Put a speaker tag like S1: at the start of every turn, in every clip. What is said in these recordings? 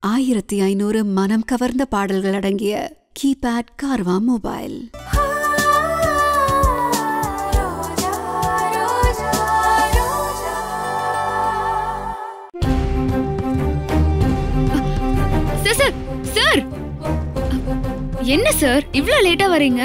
S1: ஆயிரத்தி ஐநூறு மனம் கவர்ந்த பாடல்கள் அடங்கிய keypad Carvaan mobile
S2: sir sir sir என்ன சார் இவ்ளோ லேட்டா வரீங்க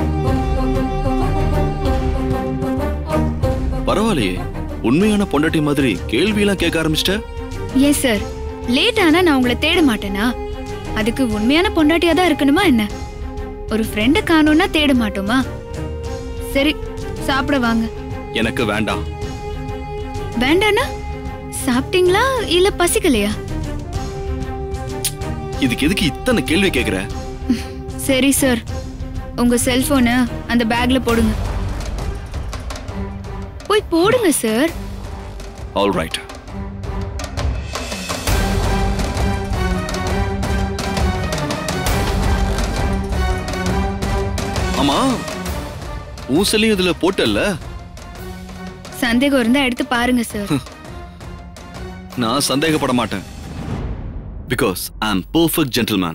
S3: பரவாயில்லையே உண்மையான பொண்டாட்டி மாதிரி கேள்வியெல்லாம் கேட்க ஆரம்பிச்சிட்ட
S2: ஏன் சார் லேட் ஆனா நான் உங்களை தேட மாட்டேனா அதுக்கு உண்மையான பொண்டாட்டியா தான் இருக்கணுமா என்ன ஒரு ஃப்ரெண்ட காணோம்னா தேட மாட்டோமா சரி சாப்பிட வாங்க
S3: எனக்கு வேண்டாம்
S2: வேண்டானா சாப்பிட்டீங்களா இல்ல பசிக்கலையா
S3: இதுக்கு எதுக்கு இத்தனை கேள்வி கேக்குற
S2: சரி சார் உங்க செல்போனை அந்த பேக்ல போடுங்க போய் போடுங்க சார்
S3: ஆல் ரைட் ஆமா ஊசலையும் இதுல போட்டல்ல
S2: சந்தேகம் இருந்தா எடுத்து பாருங்க சார்
S3: நான் சந்தேகப்பட மாட்டேன் because I am perfect gentleman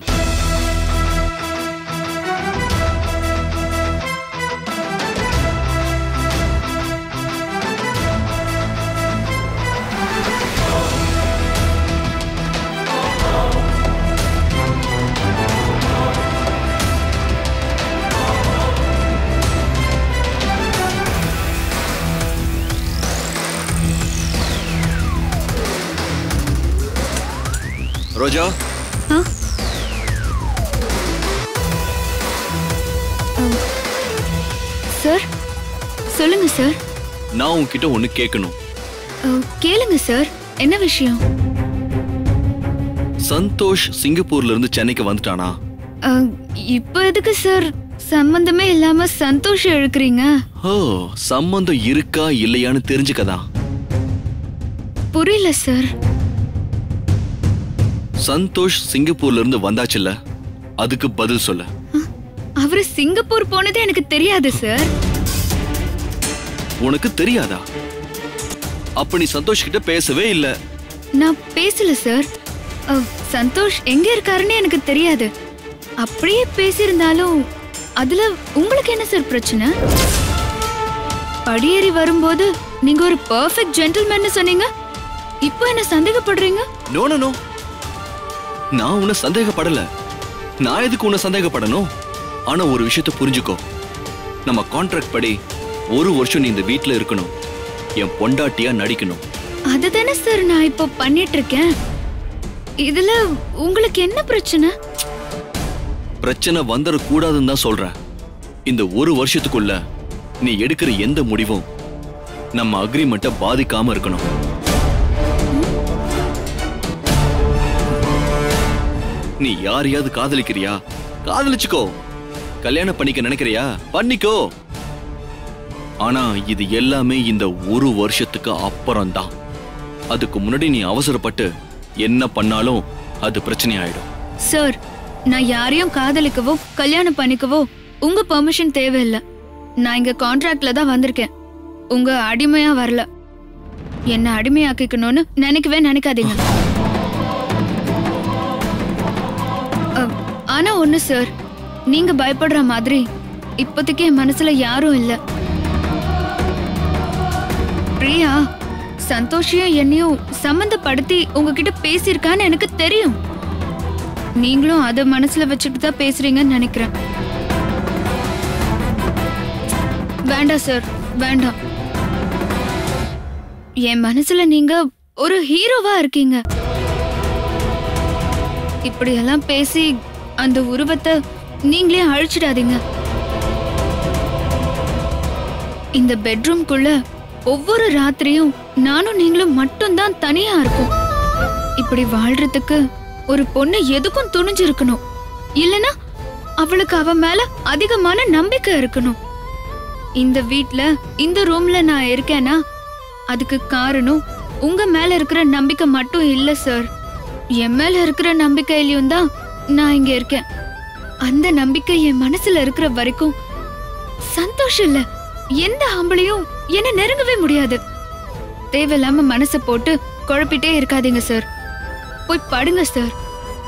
S3: Roja
S2: ஆ? சார் சொல்லுங்க சார்
S3: நான் உன்கிட்ட ஒண்ணு கேட்கணும்
S2: அஹ், கேளுங்க சார் என்ன விஷயம்
S3: சந்தோஷ் சிங்கப்பூர்ல இருந்து சென்னைக்கு வந்துட்டானா
S2: அஹ், இப்போ எதுக்கு சார் சம்பந்தமே இல்லாம சந்தோஷம் இழுக்கிறீங்க
S3: ஓ சம்பந்தம் இருக்கா இல்லையான்னு தெரிஞ்சுக்கதான்
S2: புரியல சார்
S3: சந்தோஷ் சிங்கப்பூர்ல இருந்து வந்தாச்சுல்ல அதுக்கு பதில் சொல்ல
S2: அவரு சிங்கப்பூர் போனதே எனக்கு தெரியாது சார்
S3: உனக்கு தெரியாதா அப்ப நீ சந்தோஷ் கிட்ட பேசவே இல்ல
S2: நான் பேசல சார் அஹ், சந்தோஷ் எங்க இருக்காருன்னு எனக்கு தெரியாது அப்படியே பேசியிருந்தாலும் அதுல உங்களுக்கு என்ன சார் பிரச்சனை படியேறி வரும்போது நீங்க ஒரு பெர்ஃபெக்ட் ஜென்டில்மேன் சொன்னீங்க இப்போ என்ன சந்தேகப்படுறீங்க
S3: நோ நோ நோ நான் உன்னை சந்தேகப்படல நான் எதுக்கு உன்னை சந்தேகப்படணும் ஆனா ஒரு விஷயத்த புரிஞ்சுக்கோ நம்ம கான்ட்ராக்ட் படி ஒரு வருஷம் நீ இந்த வீட்ல இருக்கணும் என் பொண்டாட்டியா நடிக்கணும்
S2: அதுதானே சார் நான் இப்போ பண்ணிட்டு இருக்கேன் இதுல உங்களுக்கு என்ன பிரச்சனை
S3: பிரச்சனை வந்துடக்கூடாதுன்னு தான் சொல்றேன் இந்த ஒரு வருஷத்துக்குள்ள நீ எடுக்கிற எந்த முடிவும் நம்ம அக்ரிமெண்ட்டை பாதிக்காம இருக்கணும் நீ யாரையாவது காதலிக்கிறியா காதலிச்சுக்கோ கல்யாணம் பண்ணிக்க நினைக்கிறியா பண்ணிக்கோ ஆனா இது எல்லாமே இந்த ஒரு வருஷத்துக்கு அப்புறம்தான் அதுக்கு முன்னாடி நீ அவசரப்பட்டு என்ன பண்ணாலும் அது பிரச்சனை ஆயிடும்
S2: சார் நான் யாரையும் காதலிக்கவோ கல்யாணம் பண்ணிக்கவோ உங்க பெர்மிஷன் தேவையில்லை நான் இங்க கான்ட்ராக்ட்ல தான் வந்திருக்கேன் உங்க அடிமையா வரல என்ன அடிமையாக்கிக்கணும்னு நினைக்கவே நினைக்காதீங்க அ, ஆனா ஒண்ணு சார் நீங்க பயப்படுற மாதிரி இப்போதைக்கு என் மனசுல யாரும் இல்ல பிரியா சந்தோஷியும் என்னையும் சம்மந்தப்படுத்தி உங்ககிட்ட பேசியிருக்கான்னு எனக்கு தெரியும் நீங்களும் அத மனசுல வச்சுட்டு தான் பேசுறீங்கன்னு நினைக்கிறேன் வேண்டாம் சார் வேண்டாம் என் மனசுல நீங்க ஒரு ஹீரோவா இருக்கீங்க இப்படியெல்லாம் பேசி அந்த உருவத்தை நீங்களே அழிச்சிடாதீங்க இந்த பெட்ரூம்குள்ள ஒவ்வொரு ராத்திரியும் நானும் நீங்களும் மட்டும்தான் தனியா இருக்கும் இப்படி வாழ்றதுக்கு ஒரு பொண்ணு எதுக்கும் துணிஞ்சிருக்கணும் இல்லனா அவளுக்கு அவ மேல அதிகமான நம்பிக்கை இருக்கணும் இந்த வீட்ல இந்த ரூம்ல நான் இருக்கேனா அதுக்கு காரணம் உங்க மேல இருக்கிற நம்பிக்கை மட்டும் இல்ல சார் என் மேல இருக்கிற நம்பிக்கையிலயும் தான் நான் இங்க இருக்கேன் அந்த நம்பிக்கை என் மனசுல இருக்கிற வரைக்கும் சந்தோஷம் இல்ல எந்த ஆம்பளையும் என்ன நெருங்கவே முடியாது தேவையில்லாம மனசை போட்டு குழப்பிட்டே இருக்காதீங்க சார் போய் படுங்க சார்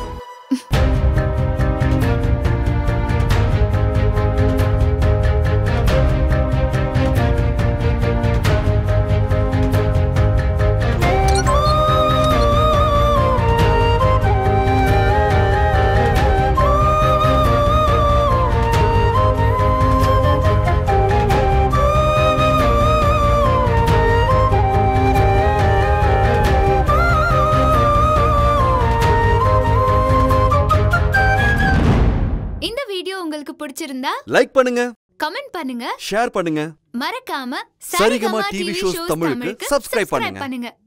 S4: பிடிச்சிருந்தா
S5: லைக் பண்ணுங்க
S4: கமெண்ட் பண்ணுங்க
S5: ஷேர் பண்ணுங்க
S4: மறக்காம
S5: சரிகமா டிவி ஷோஸ் தமிழுக்கு subscribe பண்ணுங்க.
S4: பண்ணுங்க